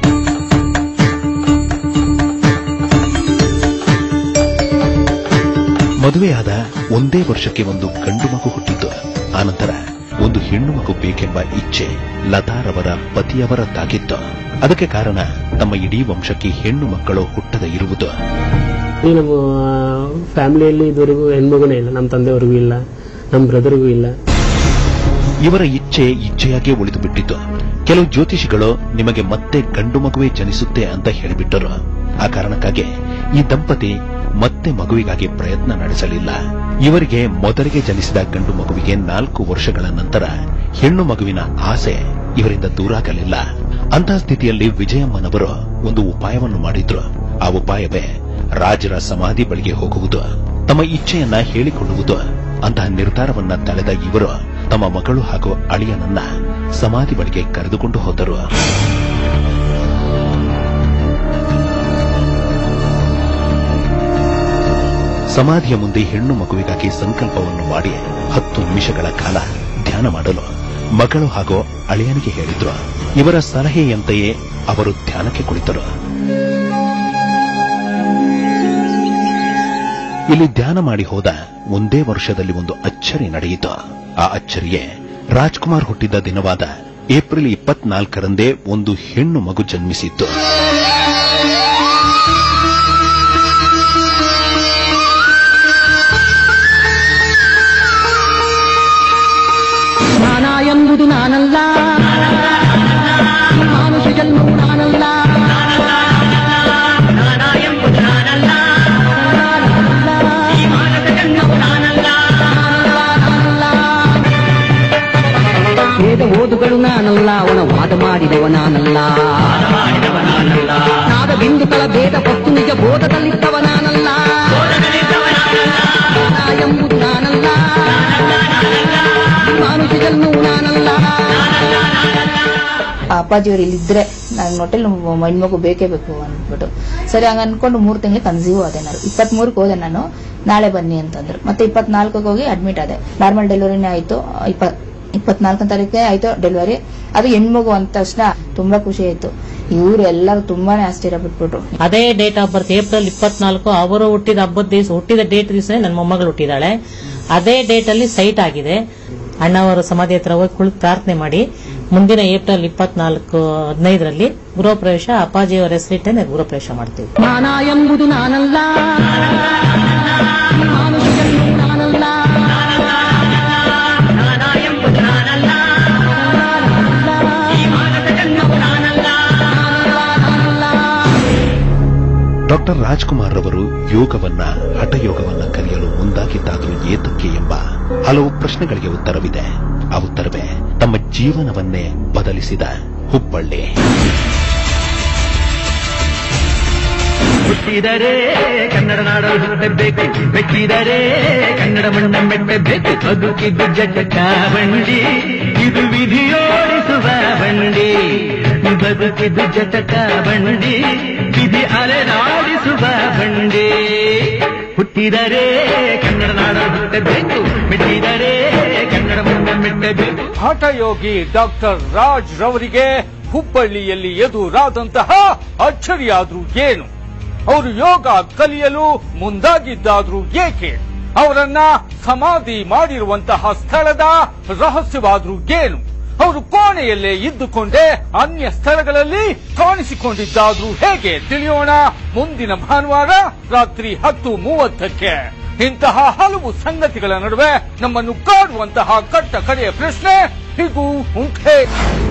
ಮದುವೆಯಾದ ಒಂದೇ ವರ್ಷಕ್ಕೆ ಒಂದು ಗಂಡು ಮಗು ಹುಟ್ಟಿತು ಆನಂತರ ಒಂದು ಹೆಣ್ಣು ಮಗು ಬೇಕೆಂಬ ಇಚ್ಛೆ ಲತಾರವರ ಪತಿಯವರದ್ದಾಗಿತ್ತು ಅದಕ್ಕೆ ಕಾರಣ ತಮ್ಮ ಇಡೀ ವಂಶಕ್ಕೆ ಹೆಣ್ಣು ಮಕ್ಕಳು ಹುಟ್ಟದ ಇರುವುದು ಈ ನಮ್ಮ ಫ್ಯಾಮಿಲಿಯಲ್ಲಿ ಇದುವರೆಗೂ ಹೆಣ್ಮಗುನೇ ಇಲ್ಲ ನಮ್ಮ ತಂದೆವರೆಗೂ ಇಲ್ಲ ನಮ್ಮ ಬ್ರದರ್ಗೂ ಇಲ್ಲ ಇವರ ಇಚ್ಛೆ ಇಚ್ಛೆಯಾಗೇ ಉಳಿದು ಬಿಟ್ಟಿತು ಕೆಲವು ಜ್ಯೋತಿಷಿಗಳು ನಿಮಗೆ ಮತ್ತೆ ಗಂಡು ಮಗುವೆ ಜನಿಸುತ್ತೆ ಅಂತ ಹೇಳಿಬಿಟ್ಟರು ಆ ಕಾರಣಕ್ಕಾಗಿ ಈ ದಂಪತಿ ಮತ್ತೆ ಮಗುವಿಗಾಗಿ ಪ್ರಯತ್ನ ನಡೆಸಲಿಲ್ಲ ಇವರಿಗೆ ಮೊದಲಿಗೆ ಜನಿಸಿದ ಗಂಡು ಮಗುವಿಗೆ ನಾಲ್ಕು ವರ್ಷಗಳ ನಂತರ ಹೆಣ್ಣು ಮಗುವಿನ ಆಸೆ ಇವರಿಂದ ದೂರಾಗಲಿಲ್ಲ ಅಂತಹ ಸ್ಥಿತಿಯಲ್ಲಿ ವಿಜಯಮ್ಮನವರು ಒಂದು ಉಪಾಯವನ್ನು ಮಾಡಿದ್ರು ಆ ಉಪಾಯವೇ ರಾಜರ ಸಮಾಧಿ ಬಳಿಗೆ ಹೋಗುವುದು ತಮ್ಮ ಇಚ್ಛೆಯನ್ನ ಹೇಳಿಕೊಳ್ಳುವುದು ಅಂತಹ ನಿರ್ಧಾರವನ್ನ ತಳೆದ ಇವರು ತಮ್ಮ ಮಗಳು ಹಾಗೂ ಅಳಿಯನನ್ನ ಸಮಾಧಿ ಬಳಿಗೆ ಕರೆದುಕೊಂಡು ಹೋದರು ಸಮಾಧಿಯ ಮುಂದೆ ಹೆಣ್ಣು ಮಗುವಿಗಾಗಿ ಸಂಕಲ್ಪವನ್ನು ಮಾಡಿ ಹತ್ತು ನಿಮಿಷಗಳ ಕಾಲ ಧ್ಯಾನ ಮಾಡಲು ಮಗಳು ಹಾಗೂ ಅಳಿಯನಿಗೆ ಹೇಳಿದ್ರು ಇವರ ಸಲಹೆಯಂತೆಯೇ ಅವರು ಧ್ಯಾನಕ್ಕೆ ಕುಳಿತರು ಇಲ್ಲಿ ಧ್ಯಾನ ಮಾಡಿ ಹೋದ ಒಂದೇ ವರ್ಷದಲ್ಲಿ ಒಂದು ಅಚ್ಚರಿ ನಡೆಯಿತು ಆ ಅಚ್ಚರಿಯೇ ರಾಜ್ಕುಮಾರ್ ಹುಟ್ಟಿದ್ದ ದಿನವಾದ ಏಪ್ರಿಲ್ ಇಪ್ಪತ್ನಾಲ್ಕರಂದೇ ಒಂದು ಹೆಣ್ಣು ಮಗು ಜನ್ಮಿಸಿತ್ತು ಸ್ನಾನ ಎಂಬುದು ನಾನಲ್ಲ ಮಾನುಷ ಜನ್ಮವು ನಾನಲ್ಲ ವೇದ ಓದುಗಳು ನಾನಲ್ಲ ಅವನ ವಾದ ಮಾಡಿದವ ನಾನಲ್ಲ ನಾದ ಬಿಂದುಗಳ ಭೇದ ಪತ್ತು ನಿಜ ಬೋಧದಲ್ಲಿದ್ದವ ನಾನಲ್ಲ ಸ್ನಾನ ಎಂಬುದು ನಾನಲ್ಲ ಮಾನುಷ ಜನ್ಮವು ನಾನಲ್ಲ ಆ ಅಪ್ಪಾಜಿಯವ್ರು ಇಲ್ಲಿದ್ರೆ ನನ್ನ ಹೊಟ್ಟೆಲ್ ಹೆಣ್ಮಗು ಬೇಕೇ ಬೇಕು ಅಂದ್ಬಿಟ್ಟು ಸರಿ ಹಂಗ ಅನ್ಕೊಂಡು ಮೂರ್ ತಿಂಗಳು ಕನ್ಸೀವ್ ಆದೆ ನಾನು ಇಪ್ಪತ್ತ್ ಮೂರಕ್ಕೆ ಹೋದೆ ನಾನು ನಾಳೆ ಬನ್ನಿ ಅಂತಂದ್ರು ಮತ್ತೆ ಇಪ್ಪತ್ನಾಲ್ಕಕ್ಕೆ ಹೋಗಿ ಅಡ್ಮಿಟ್ ಆದೆ ನಾರ್ಮಲ್ ಡೆಲಿವರಿನೇ ಆಯ್ತು ಇಪ್ಪತ್ ಇಪ್ಪತ್ನಾಲ್ಕನೇ ತಾರೀಕೆ ಆಯ್ತು ಡೆಲಿವರಿ ಅದು ಹೆಣ್ಮಗು ಅಂದ ತಕ್ಷಣ ತುಂಬಾ ಖುಷಿ ಆಯ್ತು ಇವ್ರು ಎಲ್ಲರೂ ತುಂಬಾನೇ ಆಶ್ಚರ್ಯ ಬಿಟ್ಬಿಟ್ರು ಅದೇ ಡೇಟ್ ಆಫ್ ಬರ್ತ್ ಏಪ್ರಿಲ್ ಇಪ್ಪತ್ನಾಲ್ಕು ಅವರು ಹುಟ್ಟಿದ ಹಬ್ಬದ ದಿವಸ ಹುಟ್ಟಿದ ಡೇಟ್ ದಿವಸ ನನ್ನ ಮೊಮ್ಮಗಳು ಹುಟ್ಟಿದಾಳೆ ಅದೇ ಡೇಟ್ ಅಲ್ಲಿ ಸೈಟ್ ಆಗಿದೆ ಅಣ್ಣವರ ಸಮಾಧಿ ಹತ್ರ ಹೋಗಿ ಕುಳಿತು ಪ್ರಾರ್ಥನೆ ಮಾಡಿ ಮುಂದಿನ ಏಪ್ರಿಲ್ ಇಪ್ಪತ್ನಾಲ್ಕು ಹದಿನೈದರಲ್ಲಿ ಗೃಹ ಪ್ರವೇಶ ಅಪ್ಪಾಜಿಯವರ ಹೆಸರಿಟ್ಟೆ ಗೃಹ ಪ್ರವೇಶ ಮಾಡ್ತೀವಿ ಸ್ನಾನ ಎಂಬುದು ನಾನಲ್ಲ ಮಾನುಷ ಜನ್ಮವು ನಾನಲ್ಲ ಡಾಕ್ಟರ್ ರಾಜ್ಕುಮಾರ್ ರವರು ಯೋಗವನ್ನ ಹಠಯೋಗವನ್ನ ಕಲಿಯಲು ಮುಂದಾಗಿದ್ದಾದರೂ ಏತಕ್ಕೆ ಎಂಬ ಹಲವು ಪ್ರಶ್ನೆಗಳಿಗೆ ಉತ್ತರವಿದೆ ಆ ಉತ್ತರವೇ ತಮ್ಮ ಜೀವನವನ್ನೇ ಬದಲಿಸಿದ ಹುಬ್ಬಳ್ಳಿ ಹುಟ್ಟಿದರೆ ಕನ್ನಡ ನಾಡಲು ಹುಟ್ಟಬೇಕು ಬೆಟ್ಟಿದರೆ ಕನ್ನಡ ಮಣ್ಣ ಮೆಟ್ಟಬೇಕು ಬದುಕಿದ್ದು ಜಟಕ ಬಂಡಿ ಇದು ವಿಧಿಯೋಡಿಸುವ ಬಂಡಿ ಬದುಕಿದ್ದು ಜಟಕ ಬಂಡಿ ವಿಧಿ ಅಲೆದಾಡಿಸುವ ಬಂಡಿ ಹುಟ್ಟಿದರೆ ಕನ್ನಡ ನಾಡಲು ಹುಟ್ಟಬೇಕು ಮೆಟ್ಟಿದರೆ ಕನ್ನಡ ಮಣ್ಣ ಮೆಟ್ಟಬೇಕು ಹಠಯೋಗಿ ಡಾಕ್ಟರ್ ರಾಜ್ ರವರಿಗೆ ಹುಬ್ಬಳ್ಳಿಯಲ್ಲಿ ಎದುರಾದಂತಹ ಅಚ್ಚರಿಯಾದ್ರೂ ಏನು ಅವರು ಯೋಗ ಕಲಿಯಲು ಮುಂದಾಗಿದ್ದಾದ್ರೂ ಏಕೆ ಅವರನ್ನ ಸಮಾಧಿ ಮಾಡಿರುವಂತಹ ಸ್ಥಳದ ರಹಸ್ಯವಾದ್ರೂ ಏನು ಅವರು ಕೋಣೆಯಲ್ಲೇ ಇದ್ದುಕೊಂಡೇ ಅನ್ಯ ಸ್ಥಳಗಳಲ್ಲಿ ಕಾಣಿಸಿಕೊಂಡಿದ್ದಾದ್ರೂ ಹೇಗೆ ತಿಳಿಯೋಣ ಮುಂದಿನ ಭಾನುವಾರ ರಾತ್ರಿ ಹತ್ತು ಮೂವತ್ತಕ್ಕೆ ಇಂತಹ ಹಲವು ಸಂಗತಿಗಳ ನಡುವೆ ನಮ್ಮನ್ನು ಕಾಡುವಂತಹ ಕಟ್ಟ ಕಡೆಯ ಪ್ರಶ್ನೆ ಹೀಗೂ ಉಂಟೆ